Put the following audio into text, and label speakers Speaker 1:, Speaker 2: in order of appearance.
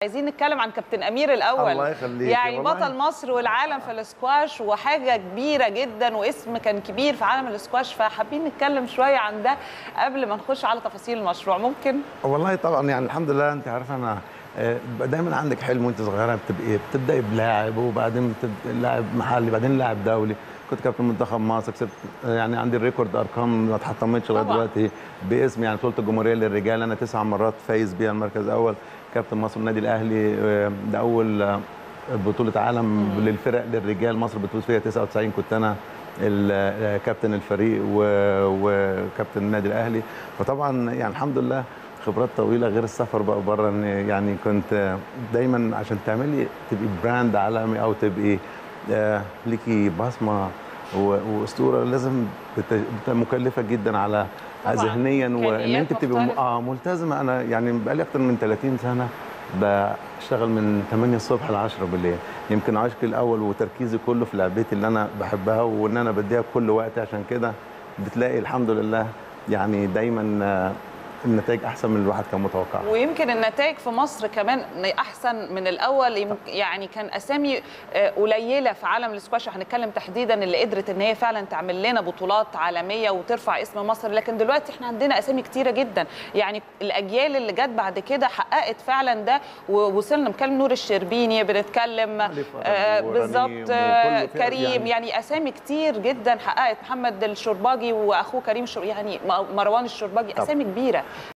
Speaker 1: عايزين نتكلم عن كابتن امير الاول
Speaker 2: الله يخليك
Speaker 1: يعني
Speaker 2: والله.
Speaker 1: بطل مصر والعالم في الاسكواش وحاجه كبيره جدا واسم كان كبير في عالم الاسكواش فحابين نتكلم شويه عن ده قبل ما نخش على تفاصيل المشروع ممكن
Speaker 2: والله طبعا يعني الحمد لله انت عارفه انا آه، بيبقى دايما عندك حلم وانت صغيره بتبقي بتبداي بلاعب وبعدين بتبدأ لاعب محلي بعدين لاعب دولي كنت كابتن منتخب مصر كسبت آه، يعني عندي الريكورد ارقام ما اتحطمتش لغايه
Speaker 1: طبعاً.
Speaker 2: دلوقتي باسم يعني بطوله الجمهوريه للرجال انا تسع مرات فايز بيها المركز الاول كابتن مصر النادي الاهلي آه، ده اول آه، بطوله عالم للفرق للرجال مصر بتفوز فيها 99 كنت انا ال- آه، كابتن الفريق و- وكابتن النادي الاهلي فطبعا يعني الحمد لله خبرات طويله غير السفر بقى بره إن يعني كنت دايما عشان تعملي تبقي براند عالمي او تبقي آه، ليكي بصمه و- واسطوره لازم بت- بت- مكلفه جدا على
Speaker 1: طبعاً.
Speaker 2: ذهنيا وان
Speaker 1: إمكانيات
Speaker 2: انت تبقي م-
Speaker 1: مختلفة.
Speaker 2: اه ملتزمه انا يعني بقالي اكتر من 30 سنه بشتغل من 8 الصبح ل 10 بالليل يمكن عشقي الاول وتركيزي كله في لعبتي اللي انا بحبها وان انا بديها كل وقت عشان كده بتلاقي الحمد لله يعني دايما آه، النتائج احسن من الواحد كان متوقع
Speaker 1: ويمكن النتائج في مصر كمان احسن من الاول يم- يعني كان اسامي آه، قليله في عالم الاسكواش هنتكلم تحديدا اللي قدرت ان هي فعلا تعمل لنا بطولات عالميه وترفع اسم مصر لكن دلوقتي احنا عندنا اسامي كتيره جدا يعني الاجيال اللي جت بعد كده حققت فعلا ده ووصلنا بنتكلم نور الشربيني بنتكلم
Speaker 2: علي فرج
Speaker 1: آه،
Speaker 2: ورنيم
Speaker 1: بالظبط آه،
Speaker 2: وكل فرق
Speaker 1: كريم
Speaker 2: يعني.
Speaker 1: يعني اسامي كتير جدا حققت محمد الشرباجي واخوه كريم الشر... يعني م- مروان الشرباجي
Speaker 2: طبعا.
Speaker 1: اسامي كبيره